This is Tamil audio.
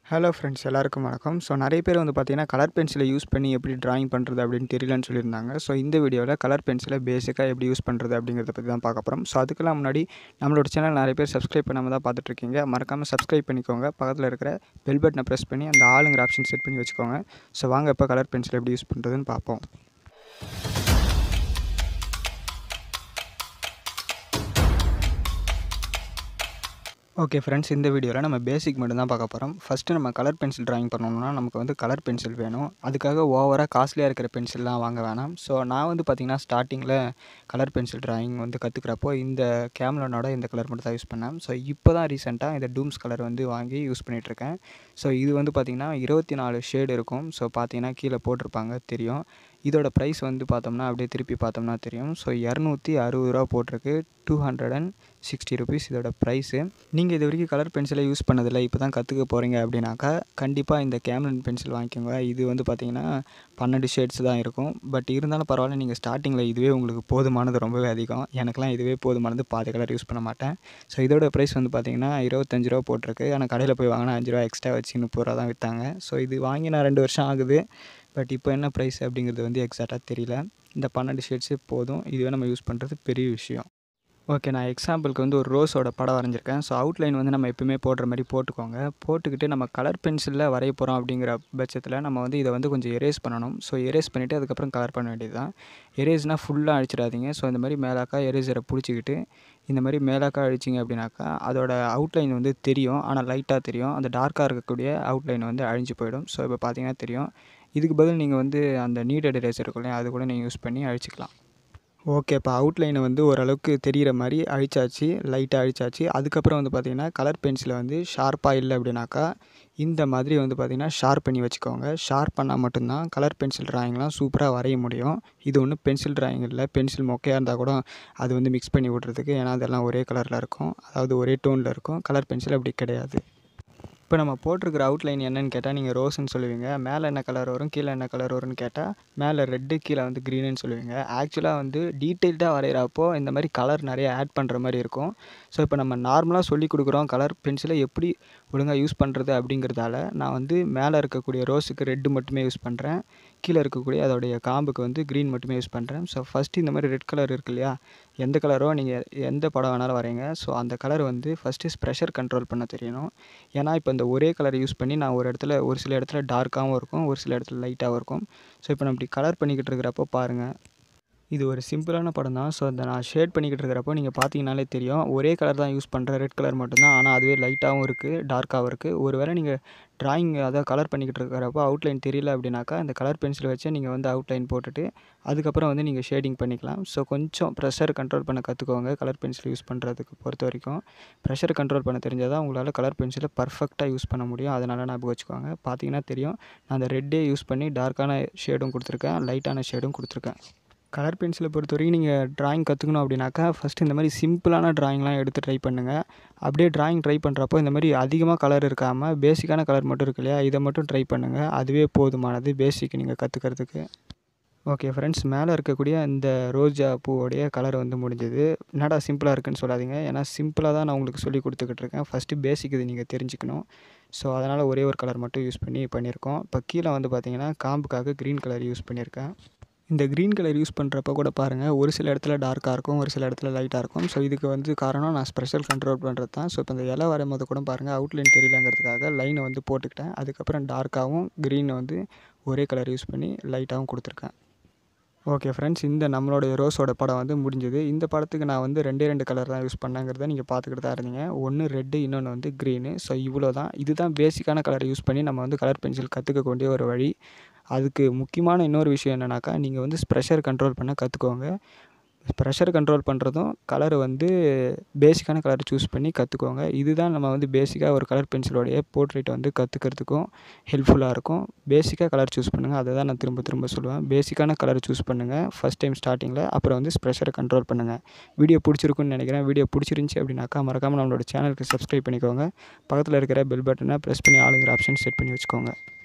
ஹலோ ஃப்ரெண்ட்ஸ் எல்லாருக்கும் வணக்கம் ஸோ நிறைய பேர் வந்து பார்த்தீங்கன்னா கலர் பென்சிலை யூஸ் பண்ணி எப்படி டிராயிங் பண்ணுறது அப்படின்னு தெரியலன்னு சொல்லியிருந்தாங்க ஸோ இந்த வீடியோவில் கலர் பென்சிலை பேசிக்காக எப்படி யூஸ் பண்ணுறது அப்படிங்கிறத பற்றி தான் பார்க்க போகிறோம் ஸோ அதுக்கெல்லாம் முன்னாடி நம்மளோட சேனல் நிறைய பேர் சப்ஸ்கிரைப் பண்ணாமல் தான் பார்த்துட்ருக்கீங்க மறக்காமல் சப்ஸ்கிரைப் பண்ணிக்கோங்க பக்கத்தில் இருக்கிற பெல் பட்டனை ப்ரெஸ் பண்ணி அந்த ஆளுங்கிற ஆப்ஷன் செட் பண்ணி வச்சுக்கோங்க ஸோ வாங்க இப்போ கலர் பென்சில் எப்படி யூஸ் பண்ணுறதுன்னு பார்ப்போம் ஓகே ஃப்ரெண்ட்ஸ் இந்த வீடியோவில் நம்ம பேசிக் மட்டும் தான் பார்க்க போகிறோம் ஃபஸ்ட்டு நம்ம கலர் பென்சில் ட்ராயிங் பண்ணணும்னா நமக்கு வந்து கலர் பென்சில் வேணும் அதுக்காக ஓவராக காஸ்ட்லியாக இருக்கிற பென்சில்லாம் வாங்க வேணாம் ஸோ நான் வந்து பார்த்திங்கன்னா ஸ்டார்டிங்கில் கலர் பென்சில் ட்ராயிங் வந்து கற்றுக்கிறப்போ இந்த கேம்லனோட இந்த கலர் மட்டும் தான் யூஸ் பண்ணேன் ஸோ இப்போ தான் ரீசெண்டாக இந்த டூம்ஸ் கலர் வந்து வாங்கி யூஸ் பண்ணிகிட்ருக்கேன் ஸோ இது வந்து பார்த்திங்கன்னா இருபத்தி நாலு ஷேடு இருக்கும் ஸோ பார்த்தீங்கன்னா கீழே போட்டிருப்பாங்க தெரியும் இதோட ப்ரைஸ் வந்து பார்த்தோம்னா அப்படியே திருப்பி பார்த்தோம்னா தெரியும் ஸோ இரநூத்தி அறுபது ரூபா போட்டிருக்கு two hundred and sixty rupees இதோட ப்ரைஸு நீங்கள் இது வரைக்கும் கலர் பென்சிலை யூஸ் பண்ணதில்லை இப்போ தான் கற்றுக்க போகிறீங்க அப்படின்னாக்கா கண்டிப்பாக இந்த கேம்லன் பென்சில் வாங்கிக்கோங்க இது வந்து பார்த்திங்கன்னா பன்னெண்டு ஷேட்ஸ் தான் இருக்கும் பட் இருந்தாலும் பரவாயில்ல நீங்கள் ஸ்டார்டிங்கில் இதுவே உங்களுக்கு போதுமானது ரொம்பவே அதிகம் எனக்குலாம் இதுவே போதுமானது பாதி கலர் யூஸ் பண்ண மாட்டேன் ஸோ இதோட ப்ரைஸ் வந்து பார்த்திங்கன்னா இருபத்தஞ்சு ரூபா போட்டிருக்கு ஆனால் கடையில் போய் வாங்கினா அஞ்சு ரூபா எக்ஸ்ட்ரா வச்சு முப்பது ரூபா தான் விற்றாங்க ஸோ இது வாங்கி நான் ரெண்டு வருஷம் ஆகுது பட் இப்போ என்ன ப்ரைஸ் அப்படிங்கிறது வந்து எக்ஸாக்டாக தெரியல இந்த பன்னெண்டு ஷேட்ஸே போதும் இதுவே நம்ம யூஸ் பண்ணுறது பெரிய விஷயம் ஓகே நான் எக்ஸாம்பிளுக்கு வந்து ஒரு ரோஸோட படம் வரைஞ்சிருக்கேன் ஸோ அவுட்லைன் வந்து நம்ம எப்பவுமே போடுற மாதிரி போட்டுக்கோங்க போட்டுக்கிட்டு நம்ம கலர் பென்சிலில் வரைய போகிறோம் அப்படிங்கிற பட்சத்தில் நம்ம வந்து இதை வந்து கொஞ்சம் எரேஸ் பண்ணணும் ஸோ எரேஸ் பண்ணிவிட்டு அதுக்கப்புறம் கலர் பண்ண வேண்டியது தான் எரேஸ்னால் ஃபுல்லாக அழிச்சிடாதீங்க ஸோ இந்த மாதிரி மேலாக்கா எரேசரை பிடிச்சிக்கிட்டு இந்த மாதிரி மேலாக்கா அழிச்சிங்க அப்படின்னாக்கா அதோட அவுட்லைன் வந்து தெரியும் ஆனால் லைட்டாக தெரியும் அந்த டார்க்காக இருக்கக்கூடிய அவுட்லைன் வந்து அழிஞ்சு போயிடும் ஸோ இப்போ பார்த்தீங்கன்னா தெரியும் இதுக்கு பதில் நீங்கள் வந்து அந்த நீடட் எரேசர் இருக்கும் இல்லையா அது கூட நீங்கள் யூஸ் பண்ணி அழிச்சிக்கலாம் ஓகே இப்போ அவுட்லைனை வந்து ஓரளவுக்கு தெரிகிற மாதிரி அழிச்சாச்சு லைட்டாக அழிச்சாச்சு அதுக்கப்புறம் வந்து பார்த்திங்கன்னா கலர் பென்சிலை வந்து ஷார்ப்பாக இல்லை அப்படின்னாக்கா இந்த மாதிரி வந்து பார்த்திங்கன்னா ஷார்ப் பண்ணி வச்சுக்கோங்க ஷார்ப் பண்ணால் மட்டும்தான் கலர் பென்சில் ட்ராயிங்லாம் சூப்பராக வரைய முடியும் இது ஒன்றும் பென்சில் ட்ராயிங் இல்லை பென்சில் மொக்கையாக இருந்தால் கூட அது வந்து மிக்ஸ் பண்ணி விட்றதுக்கு ஏன்னா அதெல்லாம் ஒரே கலரில் இருக்கும் அதாவது ஒரே டோனில் இருக்கும் கலர் பென்சில் அப்படி கிடையாது இப்போ நம்ம போட்டிருக்கிற அவுட்லைன் என்னன்னு கேட்டால் நீங்கள் ரோஸ்ன்னு சொல்லுவீங்க மேலே என்ன கலர் வரும் கீழே என்ன கலர் வரும்னு கேட்டால் மேலே ரெட்டு கீழே வந்து க்ரீனுன்னு சொல்லுவீங்க ஆக்சுவலாக வந்து டீட்டெயில்டாக வரைகிறப்போ இந்த மாதிரி கலர் நிறைய ஆட் பண்ணுற மாதிரி இருக்கும் ஸோ இப்போ நம்ம நார்மலாக சொல்லி கொடுக்குறோம் கலர் பென்சிலை எப்படி ஒழுங்காக யூஸ் பண்ணுறது அப்படிங்கிறதால நான் வந்து மேலே இருக்கக்கூடிய ரோஸுக்கு ரெட்டு மட்டுமே யூஸ் பண்ணுறேன் கீழே இருக்கக்கூடிய அதோடைய காம்புக்கு வந்து க்ரீன் மட்டுமே யூஸ் பண்ணுறேன் ஸோ ஃபஸ்ட்டு இந்த மாதிரி ரெட் கலர் இருக்கு இல்லையா எந்த கலரோ நீங்கள் எந்த படம் வேணாலும் வரைங்க ஸோ அந்த கலர் வந்து ஃபஸ்ட்டு ப்ரெஷர் கண்ட்ரோல் பண்ண தெரியணும் ஏன்னா இப்போ இந்த ஒரே கலர் யூஸ் பண்ணி நான் ஒரு இடத்துல ஒரு சில இடத்துல டார்க்காகவும் இருக்கும் ஒரு சில இடத்துல லைட்டாகவும் இருக்கும் ஸோ இப்போ நம்ம இப்படி கலர் பண்ணிக்கிட்டு இருக்கிறப்போ பாருங்கள் இது ஒரு சிம்பிளான படம் தான் ஸோ அதை நான் ஷேட் பண்ணிக்கிட்டு இருக்கிறப்போ நீங்கள் பார்த்தீங்கனாலே தெரியும் ஒரே கலர் தான் யூஸ் பண்ணுறேன் ரெட் கலர் மட்டும்தான் ஆனால் அதுவே லைட்டாகவும் இருக்குது டார்க்காகவும் இருக்குது ஒரு வேளை நீங்கள் ட்ராயிங் அதாவது கலர் பண்ணிக்கிட்டு இருக்கிறப்போ அவுட்லைன் தெரியல அப்படின்னாக்கா இந்த கலர் பென்சில் வச்சு நீங்கள் வந்து அவுட்லைன் போட்டுட்டு அதுக்கப்புறம் வந்து நீங்கள் ஷேடிங் பண்ணிக்கலாம் ஸோ கொஞ்சம் ப்ரெஷர் கண்ட்ரோல் பண்ண கற்றுக்கோங்க கலர் பென்சில் யூஸ் பண்ணுறதுக்கு பொறுத்த வரைக்கும் ப்ரெஷர் கண்ட்ரோல் பண்ண தெரிஞ்சால் தான் உங்களால் கலர் பென்சிலை பர்ஃபெக்டாக யூஸ் பண்ண முடியும் அதனால் ஞாபகம் வச்சுக்கோங்க பார்த்தீங்கன்னா தெரியும் நான் அந்த ரெட்டே யூஸ் பண்ணி டார்க்கான ஷேடும் கொடுத்துருக்கேன் லைட்டான ஷேடும் கொடுத்துருக்கேன் கலர் பென்சிலை பொறுத்த வரைக்கும் நீங்கள் ட்ராயிங் கற்றுக்கணும் அப்படின்னாக்கா ஃபஸ்ட்டு இந்த மாதிரி சிம்பிளான ட்ராயிங்லாம் எடுத்து ட்ரை பண்ணுங்கள் அப்படியே ட்ராயிங் ட்ரை பண்ணுறப்போ இந்த மாதிரி அதிகமாக கலர் இருக்காமல் பேசிக்கான கலர் மட்டும் இருக்கு இல்லையா இதை மட்டும் ட்ரை பண்ணுங்கள் அதுவே போதுமானது பேசிக் நீங்கள் கற்றுக்கிறதுக்கு ஓகே ஃப்ரெண்ட்ஸ் மேலே இருக்கக்கூடிய இந்த ரோஜா பூவோடைய கலர் வந்து முடிஞ்சது என்னடா சிம்பிளாக இருக்குன்னு சொல்லாதீங்க ஏன்னா சிம்பிளாக தான் நான் உங்களுக்கு சொல்லி கொடுத்துக்கிட்டு இருக்கேன் ஃபஸ்ட்டு பேசிக் இது நீங்கள் தெரிஞ்சுக்கணும் ஸோ அதனால் ஒரே ஒரு கலர் மட்டும் யூஸ் பண்ணி பண்ணியிருக்கோம் இப்போ கீழே வந்து பார்த்தீங்கன்னா காம்புக்காக க்ரீன் கலர் யூஸ் பண்ணியிருக்கேன் இந்த க்ரீன் கலர் யூஸ் பண்ணுறப்ப கூட பாருங்கள் ஒரு சில இடத்துல டார்க்காக இருக்கும் ஒரு சில இடத்துல லைட்டாக இருக்கும் ஸோ இதுக்கு வந்து காரணம் நான் ஸ்பெஷல் கண்ட்ரோல் பண்ணுறது தான் ஸோ இப்போ இந்த இலை வரையும் கூட பாருங்கள் அவுட்லைன் தெரியலங்கிறதுக்காக லைனை வந்து போட்டுக்கிட்டேன் அதுக்கப்புறம் டார்க்காகவும் க்ரீனை வந்து ஒரே கலர் யூஸ் பண்ணி லைட்டாகவும் கொடுத்துருக்கேன் ஓகே ஃப்ரெண்ட்ஸ் இந்த நம்மளுடைய ரோஸோட படம் வந்து முடிஞ்சது இந்த படத்துக்கு நான் வந்து ரெண்டே ரெண்டு கலர் தான் யூஸ் பண்ணேங்கிறத நீங்கள் பார்த்துக்கிட்டு தான் இருந்தீங்க ஒன்று ரெட்டு இன்னொன்று வந்து க்ரீனு ஸோ இவ்வளோ தான் இதுதான் பேசிக்கான கலர் யூஸ் பண்ணி நம்ம வந்து கலர் பென்சில் கற்றுக்க வேண்டிய ஒரு வழி அதுக்கு முக்கியமான இன்னொரு விஷயம் என்னென்னாக்கா நீங்கள் வந்து ப்ரெஷர் கண்ட்ரோல் பண்ண கற்றுக்கோங்க ப்ரெஷர் கண்ட்ரோல் பண்ணுறதும் கலரை வந்து பேசிக்கான கலர் சூஸ் பண்ணி கற்றுக்கோங்க இதுதான் நம்ம வந்து பேசிக்காக ஒரு கலர் பென்சிலோடைய போர்ட்ரேட்டை வந்து கற்றுக்கிறதுக்கும் ஹெல்ப்ஃபுல்லாக இருக்கும் பேசிக்காக கலர் சூஸ் பண்ணுங்கள் அதை தான் நான் திரும்ப திரும்ப சொல்லுவேன் பேசிக்கான கலர் சூஸ் பண்ணுங்கள் ஃபஸ்ட் டைம் ஸ்டார்டிங்கில் அப்புறம் வந்து ப்ரெஷரை கண்ட்ரோல் பண்ணுங்கள் வீடியோ பிடிச்சிருக்குன்னு நினைக்கிறேன் வீடியோ பிடிச்சிருந்துச்சி அப்படின்னாக்கா மறக்காமல் நம்மளோட சேனலுக்கு சப்ஸ்கிரைப் பண்ணிக்கோங்க பக்கத்தில் இருக்கிற பெல் பட்டனை ப்ரெஸ் பண்ணி ஆளுங்கிற ஆப்ஷன் செட் பண்ணி வச்சுக்கோங்க